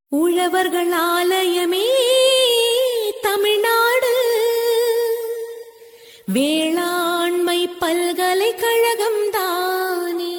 உழவர்கள் ஆலயமே தமிழ்நாடு வேளாண்மை பல்கலைக்கழகம் தானே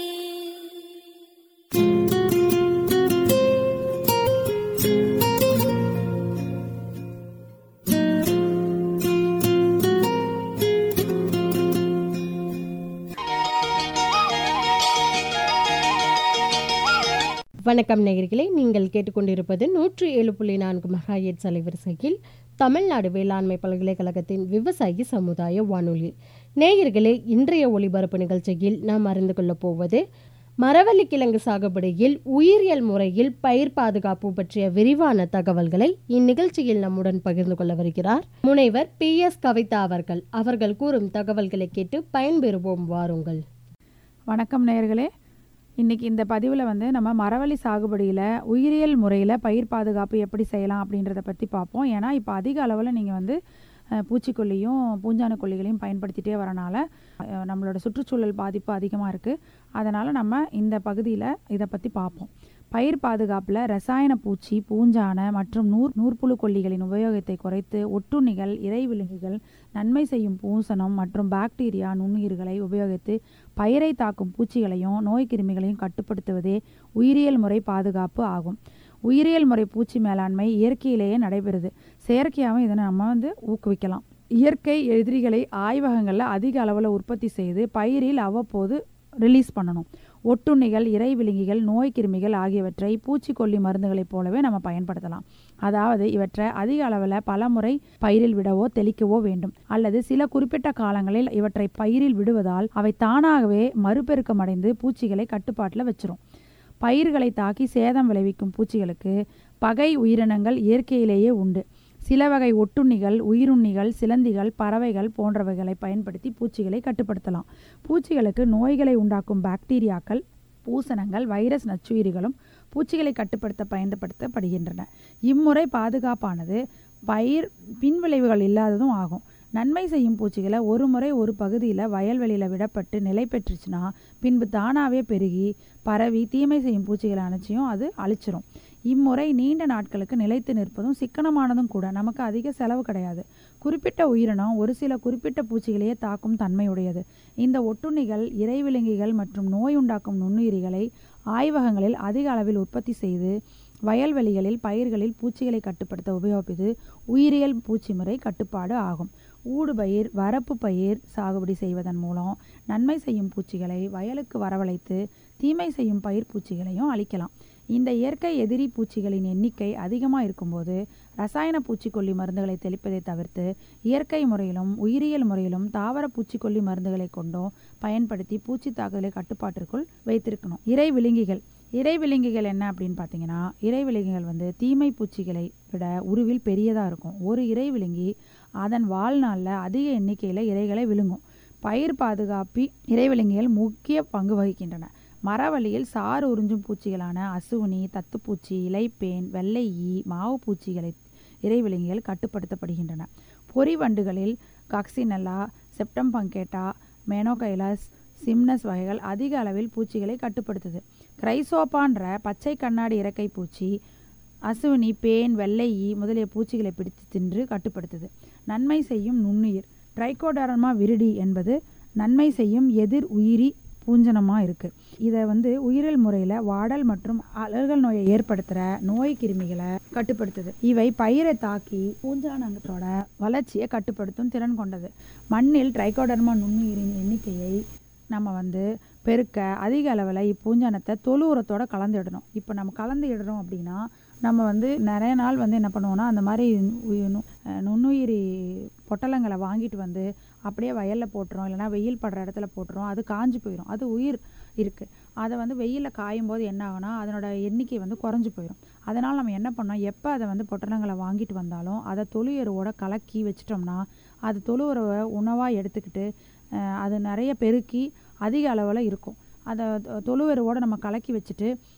வணக்கம் நேயர்களே நீங்கள் கேட்டுக்கொண்டிருப்பது நூற்றி ஏழு புள்ளி நான்கு மகாயட் அலைவரிசையில் தமிழ்நாடு வேளாண்மை பல்கலைக்கழகத்தின் விவசாயி சமுதாய வானொலி நேயர்களே இன்றைய ஒளிபரப்பு நிகழ்ச்சியில் நாம் அறிந்து கொள்ளப் போவது மரவள்ளி கிழங்கு சாகுபடியில் உயிரியல் முறையில் பயிர் பாதுகாப்பு பற்றிய விரிவான தகவல்களை இந்நிகழ்ச்சியில் நம்முடன் பகிர்ந்து கொள்ள வருகிறார் முனைவர் பி எஸ் கவிதா அவர்கள் அவர்கள் கூறும் தகவல்களை கேட்டு பயன்பெறுவோம் வாருங்கள் வணக்கம் நேயர்களே இன்றைக்கி இந்த பதிவில் வந்து நம்ம மரவள்ளி சாகுபடியில் உயிரியல் முறையில் பயிர் பாதுகாப்பு எப்படி செய்யலாம் அப்படின்றத பற்றி பார்ப்போம் ஏன்னா இப்போ அதிக அளவில் நீங்கள் வந்து அஹ், பூச்சிக்கொல்லியும் பூஞ்சான கொல்லிகளையும் பயன்படுத்திட்டே வரனால அஹ், நம்மளோட சுற்றுச்சூழல் பாதிப்பு அதிகமாக இருக்குது அதனால் நம்ம இந்த பகுதியில் இதை பற்றி பார்ப்போம் பயிர் பாதுகாப்பில் ரசாயன பூச்சி பூஞ்சான மற்றும் நூற் நூற்புழு கொல்லிகளின் உபயோகத்தை குறைத்து ஒட்டுண்ணிகள் இறைவிலங்குகள் நன்மை செய்யும் பூசணம் மற்றும் பாக்டீரியா நுண்ணுயிர்களை உபயோகித்து பயிரை தாக்கும் பூச்சிகளையும் நோய் கிருமிகளையும் கட்டுப்படுத்துவதே உயிரியல் முறை பாதுகாப்பு ஆகும் உயிரியல் முறை பூச்சி மேலாண்மை இயற்கையிலேயே நடைபெறுது செயற்கையாகவும் இதை நம்ம வந்து ஊக்குவிக்கலாம் இயற்கை எதிரிகளை ஆய்வகங்களில் அதிக அளவில் உற்பத்தி செய்து பயிரில் அவ்வப்போது ரிலீஸ் பண்ணணும் ஒட்டுண்ணிகள் இறைவிழுங்கிகள் நோய் கிருமிகள் ஆகியவற்றை பூச்சிக்கொல்லி மருந்துகளைப் போலவே நம்ம பயன்படுத்தலாம் அதாவது இவற்றை அதிக அளவில் பலமுறை பயிரில் விடவோ தெளிக்கவோ வேண்டும் அல்லது சில குறிப்பிட்ட காலங்களில் இவற்றை பயிரில் விடுவதால் அவை தானாகவே மறுபெருக்கம் அடைந்து பூச்சிகளை கட்டுப்பாட்டில் வச்சிரும் பயிர்களை தாக்கி சேதம் விளைவிக்கும் பூச்சிகளுக்கு பகை உயிரினங்கள் இயற்கையிலேயே உண்டு சில வகை ஒட்டுண்ணிகள் உயிருண்ணிகள் சிலந்திகள் பறவைகள் போன்றவைகளை பயன்படுத்தி பூச்சிகளை கட்டுப்படுத்தலாம் பூச்சிகளுக்கு நோய்களை உண்டாக்கும் பாக்டீரியாக்கள் பூசணங்கள் வைரஸ் நச்சுயிரிகளும் பூச்சிகளை கட்டுப்படுத்த பயன்படுத்தப்படுகின்றன இம்முறை பாதுகாப்பானது பயிர் பின்விளைவுகள் இல்லாததும் ஆகும் நன்மை செய்யும் பூச்சிகளை ஒரு முறை ஒரு பகுதியில் வயல்வெளியில் விடப்பட்டு நிலை பெற்றுச்சுன்னா பின்பு தானாகவே பெருகி பரவி தீமை செய்யும் பூச்சிகளை அணைச்சியும் அது அழிச்சிரும் இம்முறை நீண்ட நாட்களுக்கு நிலைத்து நிற்பதும் சிக்கனமானதும் கூட நமக்கு அதிக செலவு கிடையாது குறிப்பிட்ட உயிரினம் ஒரு சில குறிப்பிட்ட பூச்சிகளையே தாக்கும் தன்மையுடையது இந்த ஒட்டுண்ணிகள் இறைவிலங்கிகள் மற்றும் நோய் உண்டாக்கும் நுண்ணுயிரிகளை ஆய்வகங்களில் அதிக அளவில் உற்பத்தி செய்து வயல்வெளிகளில் பயிர்களில் பூச்சிகளை கட்டுப்படுத்த உபயோகிப்பது உயிரியல் பூச்சி முறை கட்டுப்பாடு ஆகும் ஊடுபயிர் வரப்பு பயிர் சாகுபடி செய்வதன் மூலம் நன்மை செய்யும் பூச்சிகளை வயலுக்கு வரவழைத்து தீமை செய்யும் பயிர் பூச்சிகளையும் அழிக்கலாம் இந்த இயற்கை எதிரி பூச்சிகளின் எண்ணிக்கை அதிகமாக இருக்கும்போது ரசாயன பூச்சிக்கொல்லி மருந்துகளை தெளிப்பதை தவிர்த்து இயற்கை முறையிலும் உயிரியல் முறையிலும் தாவர பூச்சிக்கொல்லி மருந்துகளை கொண்டும் பயன்படுத்தி பூச்சி தாக்குதலை கட்டுப்பாட்டிற்குள் வைத்திருக்கணும் இறை விழுங்கிகள் இறை விலங்குகள் என்ன அப்படின்னு பார்த்தீங்கன்னா இறை விலங்குகள் வந்து தீமை பூச்சிகளை விட உருவில் பெரியதாக இருக்கும் ஒரு இறை விலங்கி அதன் வாழ்நாளில் அதிக எண்ணிக்கையில் இறைகளை விழுங்கும் பயிர் பாதுகாப்பி இறைவிலங்குகள் முக்கிய பங்கு வகிக்கின்றன மரவள்ளியில் சாறு உறிஞ்சும் பூச்சிகளான அசுவினி தத்துப்பூச்சி இலைப்பேன் வெள்ளை ஈ மாவு பூச்சிகளை இறைவிலங்குகள் கட்டுப்படுத்தப்படுகின்றன பொறி வண்டுகளில் காக்சினெல்லா செப்டம் பங்கேட்டா மேனோகைலஸ் சிம்னஸ் வகைகள் அதிக அளவில் பூச்சிகளை கட்டுப்படுத்துது கிரைசோப்பான்ற பச்சை கண்ணாடி இறக்கை பூச்சி அசுவினி பேன் வெள்ளை ஈ முதலிய பூச்சிகளை பிடித்து தின்று கட்டுப்படுத்துது நன்மை செய்யும் நுண்ணுயிர் ட்ரைகோடர்மா விரிடி என்பது நன்மை செய்யும் எதிர் உயிரி பூஞ்சனமாக இருக்குது இதை வந்து உயிரியல் முறையில் வாடல் மற்றும் அலர்கள் நோயை ஏற்படுத்துகிற நோய் கிருமிகளை கட்டுப்படுத்துது இவை பயிரை தாக்கி பூஞ்சானங்களோட வளர்ச்சியை கட்டுப்படுத்தும் திறன் கொண்டது மண்ணில் ட்ரைகோடர்மா நுண்ணுயிரின் எண்ணிக்கையை நம்ம வந்து பெருக்க அதிக அளவில் இப்பூஞ்சானத்தை தொழு உரத்தோட கலந்துடணும் இப்போ நம்ம கலந்து இடறோம் அப்படின்னா நம்ம வந்து நிறைய நாள் வந்து என்ன பண்ணுவோம்னா அந்த மாதிரி உயி- நு- அஹ் நுண்ணுயிரி பொட்டலங்களை வாங்கிட்டு வந்து அப்படியே வயலில் போட்டுரும் இல்லைன்னா வெயில் படுற இடத்துல போட்டுரும் அது காஞ்சு போயிடும் அது உயிர் இருக்குது அதை வந்து வெயிலில் காயும் போது என்ன ஆகும்னா அதனோட எண்ணிக்கை வந்து குறைஞ்சு போயிடும் அதனால் நம்ம என்ன பண்ணோம் எப்போ அதை வந்து பொட்டலங்களை வாங்கிட்டு வந்தாலும் அதை தொழு எருவோட கலக்கி வச்சிட்டோம்னா அது தொழு உறவை உணவாக எடுத்துக்கிட்டு அஹ், அது நிறைய பெருக்கி அதிக அளவில் இருக்கும் அதை தொ- தொழு எருவோட நம்ம கலக்கி வச்சுட்டு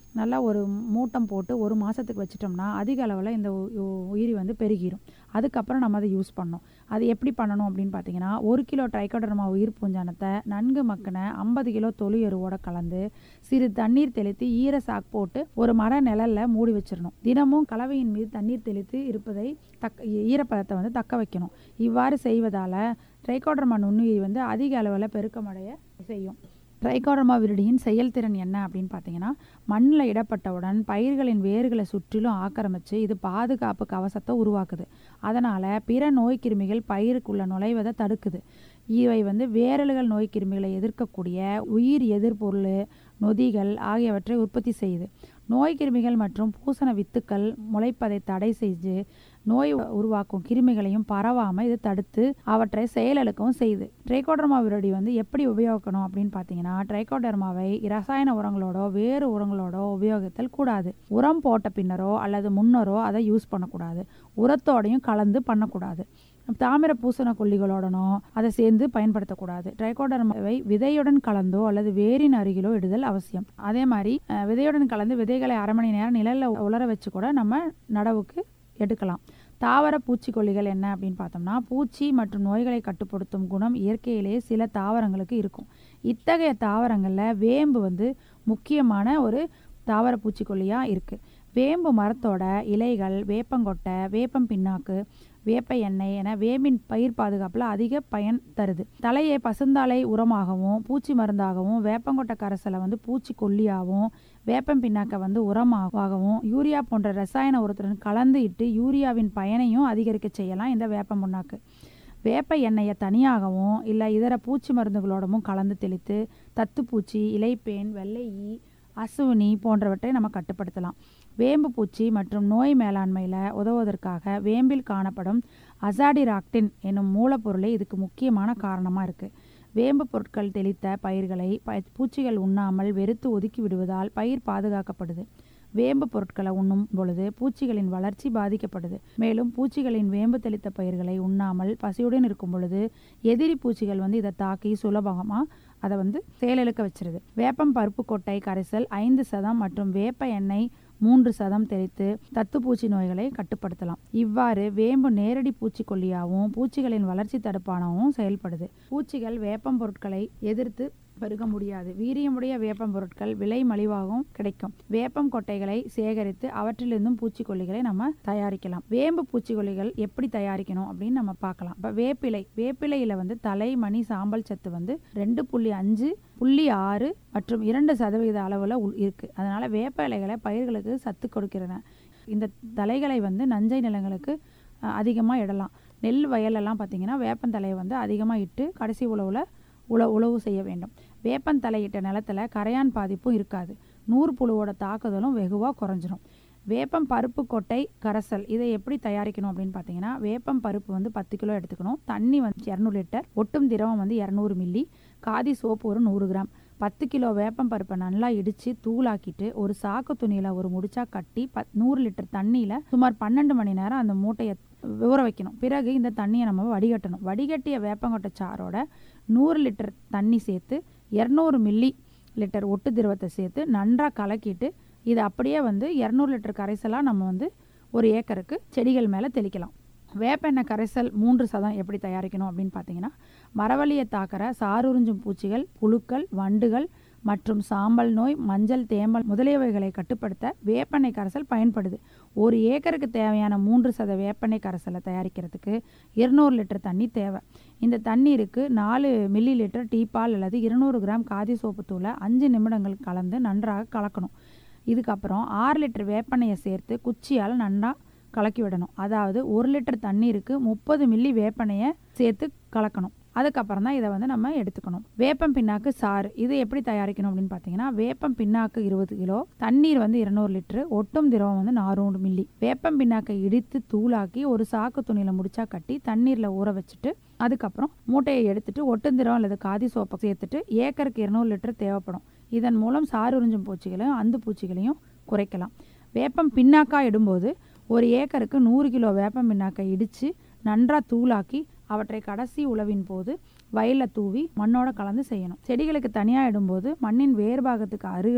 நல்லா ஒரு மூட்டம் போட்டு ஒரு மாதத்துக்கு வச்சிட்டோம்னா அதிக அளவில் இந்த உ- உ- உயிரி வந்து பெருகிரும் அதுக்கப்புறம் நம்ம அதை யூஸ் பண்ணணும் அது எப்படி பண்ணணும் அப்படின்னு பார்த்தீங்கன்னா ஒரு கிலோ ட்ரைகோடர்மா உயிர் பூஞ்சானத்தை நன்கு மக்கின ஐம்பது கிலோ தொழு எருவோட கலந்து சிறு தண்ணீர் தெளித்து ஈர சாக் போட்டு ஒரு மர நிழல்ல மூடி வச்சிடணும் தினமும் கலவையின் மீது தண்ணீர் தெளித்து இருப்பதை தக்க ஈரப்பதத்தை வந்து தக்க வைக்கணும் இவ்வாறு செய்வதால் ட்ரைகோடர்மா நுண்ணுயிரி வந்து அதிக அளவில் பெருக்கமடைய செய்யும் ட்ரைகோடர்மா விரிடியின் செயல்திறன் என்ன அப்படின்னு பார்த்தீங்கன்னா மண்ணில் இடப்பட்டவுடன் பயிர்களின் வேர்களை சுற்றிலும் ஆக்கிரமித்து இது பாதுகாப்பு கவசத்தை உருவாக்குது அதனால் பிற நோய் கிருமிகள் பயிருக்குள்ள நுழைவதை தடுக்குது இவை வந்து வேரலுகள் நோய் கிருமிகளை எதிர்க்கக்கூடிய உயிர் எதிர்பொருள் நொதிகள் ஆகியவற்றை உற்பத்தி செய்யுது நோய் கிருமிகள் மற்றும் பூசண வித்துக்கள் முளைப்பதை தடை செய்து நோய் உருவாக்கும் கிருமிகளையும் பரவாமல் இது தடுத்து அவற்றை செயலிழக்கவும் செய்யுது ட்ரைகோடர்மா விரடி வந்து எப்படி உபயோகிக்கணும் அப்படின்னு பார்த்தீங்கன்னா ட்ரைகோடர்மாவை ரசாயன உரங்களோடோ வேறு உரங்களோடோ உபயோகித்தல் கூடாது உரம் போட்ட பின்னரோ அல்லது முன்னரோ அதை யூஸ் பண்ணக்கூடாது உரத்தோடையும் கலந்து பண்ணக்கூடாது தாமிர பூசண கொல்லிகளோடனோ அதை சேர்ந்து பயன்படுத்தக்கூடாது ட்ரைகோடர்மாவை விதையுடன் கலந்தோ அல்லது வேரின் அருகிலோ இடுதல் அவசியம் அதே மாதிரி அஹ், விதையுடன் கலந்து விதைகளை அரை மணி நேரம் நிழல்ல உலர வச்சு கூட நம்ம நடவுக்கு எடுக்கலாம் தாவர பூச்சிக்கொல்லிகள் என்ன அப்படின்னு பார்த்தோம்னா பூச்சி மற்றும் நோய்களை கட்டுப்படுத்தும் குணம் இயற்கையிலேயே சில தாவரங்களுக்கு இருக்கும் இத்தகைய தாவரங்களில் வேம்பு வந்து முக்கியமான ஒரு தாவர பூச்சிக்கொல்லியாக இருக்குது வேம்பு மரத்தோட இலைகள் வேப்பங்கொட்டை வேப்பம் பிண்ணாக்கு வேப்ப எண்ணெய் என வேம்பின் பயிர் பாதுகாப்பில் அதிக பயன் தருது தலையை பசுந்தாழை உரமாகவும் பூச்சி மருந்தாகவும் வேப்பங்கொட்டை கரைசலை வந்து பூச்சி கொல்லியாகவும் வேப்பம் பிண்ணாக்கை வந்து உரமாகவும் யூரியா போன்ற ரசாயன உரத்துடன் கலந்து இட்டு யூரியாவின் பயனையும் அதிகரிக்க செய்யலாம் இந்த வேப்பம் புண்ணாக்கு வேப்ப எண்ணெயை தனியாகவும் இல்லை இதர பூச்சி மருந்துகளோடவும் கலந்து தெளித்து தத்துப்பூச்சி இலைப்பேன் வெள்ளை ஈ அசுவினி போன்றவற்றை நம்ம கட்டுப்படுத்தலாம் வேம்பு பூச்சி மற்றும் நோய் மேலாண்மையில் உதவுவதற்காக வேம்பில் காணப்படும் அசாடிராக்டின் என்னும் மூலப்பொருளே இதுக்கு முக்கியமான காரணமாக இருக்குது வேம்பு பொருட்கள் தெளித்த பயிர்களை ப பூச்சிகள் உண்ணாமல் வெறுத்து ஒதுக்கி விடுவதால் பயிர் பாதுகாக்கப்படுது வேம்பு பொருட்களை உண்ணும் பொழுது பூச்சிகளின் வளர்ச்சி பாதிக்கப்படுது மேலும் பூச்சிகளின் வேம்பு தெளித்த பயிர்களை உண்ணாமல் பசியுடன் இருக்கும் பொழுது எதிரி பூச்சிகள் வந்து இதை தாக்கி சுலபமாக அதை வந்து செயலிழக்க வச்சிருது வேப்பம் பருப்பு கொட்டை கரைசல் ஐந்து சதம் மற்றும் வேப்ப எண்ணெய் மூன்று சதம் தெளித்து தத்துப்பூச்சி நோய்களை கட்டுப்படுத்தலாம் இவ்வாறு வேம்பு நேரடி பூச்சிக்கொல்லியாகவும் பூச்சிகளின் வளர்ச்சி தடுப்பானாகவும் செயல்படுது பூச்சிகள் வேப்பம் பொருட்களை எதிர்த்து பெருக முடியாது வீரியமுடைய வேப்பம் பொருட்கள் விலை மலிவாகவும் கிடைக்கும் வேப்பம் கொட்டைகளை சேகரித்து அவற்றிலிருந்தும் பூச்சிக்கொல்லிகளை நம்ம தயாரிக்கலாம் வேம்பு பூச்சிக்கொல்லிகள் எப்படி தயாரிக்கணும் அப்படின்னு நம்ம பார்க்கலாம் இப்போ வேப்பிலை வேப்பிலையில வந்து தலை மணி சாம்பல் சத்து வந்து ரெண்டு புள்ளி அஞ்சு புள்ளி ஆறு மற்றும் இரண்டு சதவீத அளவில் இருக்குது அதனால வேப்ப இலைகளை பயிர்களுக்கு சத்து கொடுக்கிறன இந்த தலைகளை வந்து நஞ்சை நிலங்களுக்கு அதிகமாக இடலாம் நெல் வயலெல்லாம் பார்த்தீங்கன்னா வேப்பந்தலையை வந்து அதிகமாக இட்டு கடைசி உழவில் உழ உழவு செய்ய வேண்டும் வேப்பந்தலையிட்ட நிலத்துல கரையான் பாதிப்பும் இருக்காது நூறு புழுவோட தாக்குதலும் வெகுவாக குறைஞ்சிரும் வேப்பம் பருப்பு கொட்டை கரைசல் இதை எப்படி தயாரிக்கணும் அப்படின்னு பார்த்தீங்கன்னா வேப்பம் பருப்பு வந்து பத்து கிலோ எடுத்துக்கணும் தண்ணி வந்து இரநூறு லிட்டர் ஒட்டும் திரவம் வந்து இரநூறு மில்லி காதி சோப்பு ஒரு நூறு கிராம் பத்து கிலோ வேப்பம் பருப்பை நல்லா இடித்து தூளாக்கிட்டு ஒரு சாக்கு துணியில் ஒரு முடிச்சா கட்டி பத் நூறு லிட்டர் தண்ணியில் சுமார் பன்னெண்டு மணி நேரம் அந்த மூட்டையை ஊற வைக்கணும் பிறகு இந்த தண்ணியை நம்ம வடிகட்டணும் வடிகட்டிய வேப்பங்கொட்டை சாரோட நூறு லிட்டர் தண்ணி சேர்த்து இரநூறு மில்லி லிட்டர் ஒட்டு திரவத்தை சேர்த்து நன்றாக கலக்கிட்டு இது அப்படியே வந்து இரநூறு லிட்டர் கரைசலாக நம்ம வந்து ஒரு ஏக்கருக்கு செடிகள் மேலே தெளிக்கலாம் வேப்பெண்ணெய் கரைசல் மூன்று சதம் எப்படி தயாரிக்கணும் அப்படின்னு பார்த்தீங்கன்னா மரவள்ளியை தாக்கிற சாருறிஞ்சும் பூச்சிகள் புழுக்கள் வண்டுகள் மற்றும் சாம்பல் நோய் மஞ்சள் தேமல் முதலியவைகளை கட்டுப்படுத்த வேப்பெண்ணெய் கரைசல் பயன்படுது ஒரு ஏக்கருக்கு தேவையான மூன்று சத வேப்பெண்ணெய் கரைசலை தயாரிக்கிறதுக்கு இருநூறு லிட்டர் தண்ணி தேவை இந்த தண்ணீருக்கு நாலு மில்லி லிட்டர் டீப்பால் அல்லது இருநூறு கிராம் காதி சோப்பு தூளை அஞ்சு நிமிடங்கள் கலந்து நன்றாக கலக்கணும் இதுக்கப்புறம் ஆறு லிட்டர் வேப்பெண்ணெயை சேர்த்து குச்சியால் நன்றா கலக்கி விடணும் அதாவது ஒரு லிட்டர் தண்ணீருக்கு முப்பது மில்லி வேப்பெண்ணெயை சேர்த்து கலக்கணும் அதுக்கப்புறம் தான் இதை வந்து நம்ம எடுத்துக்கணும் வேப்பம் பின்னாக்கு சாறு இது எப்படி தயாரிக்கணும் அப்படின்னு பார்த்தீங்கன்னா வேப்பம் பின்னாக்கு இருபது கிலோ தண்ணீர் வந்து இருநூறு லிட்டரு ஒட்டும் திரவம் வந்து நானூறு மில்லி வேப்பம் பின்னாக்கை இடித்து தூளாக்கி ஒரு சாக்கு துணியில் முடிச்சா கட்டி தண்ணீரில் ஊற வச்சுட்டு அதுக்கப்புறம் மூட்டையை எடுத்துட்டு ஒட்டும் திரவம் அல்லது காதி சோப்பை சேர்த்துட்டு ஏக்கருக்கு இருநூறு லிட்டர் தேவைப்படும் இதன் மூலம் சாறு உறிஞ்சும் பூச்சிகளையும் அந்த பூச்சிகளையும் குறைக்கலாம் வேப்பம் பின்னாக்கா இடும்போது ஒரு ஏக்கருக்கு நூறு கிலோ வேப்பம் பின்னாக்கை இடித்து நன்றாக தூளாக்கி அவற்றை கடைசி உழவின் போது வயலில் தூவி மண்ணோட கலந்து செய்யணும் செடிகளுக்கு தனியாக இடும்போது மண்ணின் வேர்பாகத்துக்கு அருகில்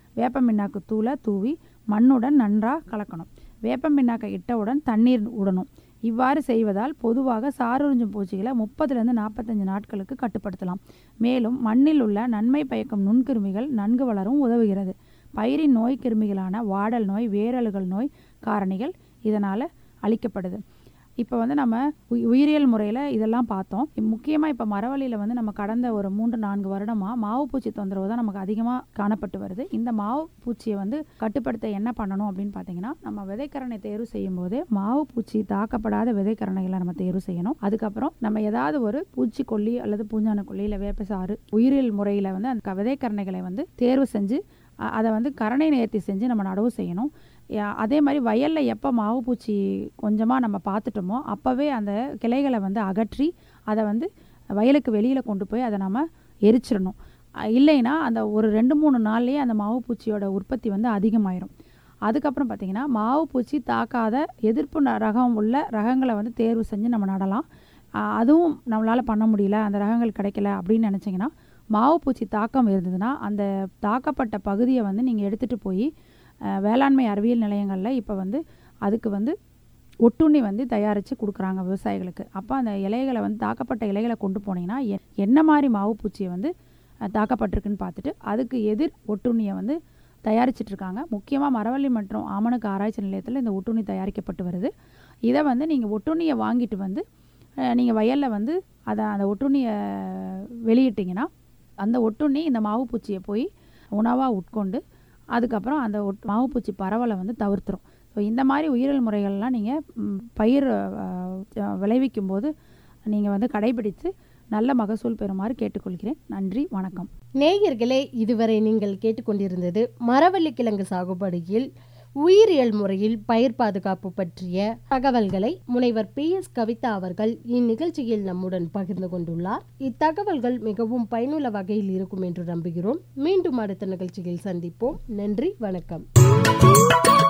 வேப்ப பிண்ணாக்கு தூளை தூவி மண்ணுடன் நன்றாக கலக்கணும் வேப்ப பிண்ணாக்கை இட்டவுடன் தண்ணீர் விடணும் இவ்வாறு செய்வதால் பொதுவாக சாருறிஞ்சும் பூச்சிகளை முப்பதுலேருந்து நாற்பத்தஞ்சு நாட்களுக்கு கட்டுப்படுத்தலாம் மேலும் மண்ணில் உள்ள நன்மை பயக்கும் நுண்கிருமிகள் நன்கு வளரும் உதவுகிறது பயிரின் நோய் கிருமிகளான வாடல் நோய் வேரலுகள் நோய் காரணிகள் இதனால் அழிக்கப்படுது இப்போ வந்து நம்ம உயி- உயிரியல் முறையில் இதெல்லாம் பார்த்தோம் முக்கியமாக இப்போ மரவள்ளியில் வந்து நம்ம கடந்த ஒரு மூன்று நான்கு வருடமாக மாவு பூச்சி தொந்தரவு தான் நமக்கு அதிகமாக காணப்பட்டு வருது இந்த மாவு பூச்சியை வந்து கட்டுப்படுத்த என்ன பண்ணணும் அப்படின்னு பார்த்தீங்கன்னா நம்ம விதைக்கரணை தேர்வு செய்யும் போதே மாவு பூச்சி தாக்கப்படாத விதைக்கரணைகளை நம்ம தேர்வு செய்யணும் அதுக்கப்புறம் நம்ம ஏதாவது ஒரு பூச்சிக்கொல்லி அல்லது பூஞ்சான கொல்லி இல்லை வேப்பசாறு உயிரியல் முறையில் வந்து அந்த க- விதைக்கரணைகளை வந்து தேர்வு செஞ்சு அ- அதை வந்து கரணை நேர்த்தி செஞ்சு நம்ம நடவு செய்யணும் யா- அதே மாதிரி வயலில் எப்போ மாவு பூச்சி கொஞ்சமாக நம்ம பார்த்துட்டோமோ அப்போவே அந்த கிளைகளை வந்து அகற்றி அதை வந்து வயலுக்கு வெளியில் கொண்டு போய் அதை நம்ம எரிச்சிடணும் அ- இல்லைன்னா அந்த ஒரு ரெண்டு மூணு நாள்லேயே அந்த மாவு பூச்சியோட உற்பத்தி வந்து அதிகமாயிரும் அதுக்கப்புறம் பார்த்திங்கன்னா மாவு பூச்சி தாக்காத எதிர்ப்பு ந- ரகம் உள்ள ரகங்களை வந்து தேர்வு செஞ்சு நம்ம நடலாம் அ, அதுவும் நம்மளால் பண்ண முடியல அந்த ரகங்கள் கிடைக்கல அப்படின்னு நினச்சிங்கன்னா மாவு பூச்சி தாக்கம் இருந்ததுன்னா அந்த தாக்கப்பட்ட பகுதியை வந்து நீங்கள் எடுத்துகிட்டு போய் அஹ், வேளாண்மை அறிவியல் நிலையங்களில் இப்போ வந்து அதுக்கு வந்து ஒட்டுண்ணி வந்து தயாரித்து கொடுக்குறாங்க விவசாயிகளுக்கு அப்போ அந்த இலைகளை வந்து தாக்கப்பட்ட இலைகளை கொண்டு போனீங்கன்னா எ- என்ன மாதிரி மாவு பூச்சியை வந்து அஹ், தாக்கப்பட்டிருக்குன்னு பார்த்துட்டு அதுக்கு எதிர் ஒட்டுண்ணியை வந்து தயாரிச்சிட்டு இருக்காங்க முக்கியமாக மரவள்ளி மற்றும் ஆமணக்கு ஆராய்ச்சி நிலையத்தில் இந்த ஒட்டுண்ணி தயாரிக்கப்பட்டு வருது இதை வந்து நீங்கள் ஒட்டுண்ணியை வாங்கிட்டு வந்து நீங்கள் வயலில் வந்து அதை அந்த ஒட்டுண்ணியை வெளியிட்டிங்கன்னா அந்த ஒட்டுண்ணி இந்த மாவு பூச்சியை போய் உணவாக உட்கொண்டு அதுக்கப்புறம் அந்த ஒட் மாவு பூச்சி பரவலை வந்து தவிர்த்துரும் ஸோ இந்த மாதிரி உயிரியல் முறைகள்லாம் நீங்கள் பயிர் அஹ், விளைவிக்கும் போது நீங்கள் வந்து கடைபிடித்து நல்ல மகசூல் பெறுமாறு கேட்டுக்கொள்கிறேன் நன்றி வணக்கம் நேயர்களே இதுவரை நீங்கள் கேட்டுக்கொண்டிருந்தது மரவள்ளி கிழங்கு சாகுபடியில் உயிரியல் முறையில் பயிர் பாதுகாப்பு பற்றிய தகவல்களை முனைவர் பி எஸ் கவிதா அவர்கள் இந்நிகழ்ச்சியில் நம்முடன் பகிர்ந்து கொண்டுள்ளார் இத்தகவல்கள் மிகவும் பயனுள்ள வகையில் இருக்கும் என்று நம்புகிறோம் மீண்டும் அடுத்த நிகழ்ச்சியில் சந்திப்போம் நன்றி வணக்கம்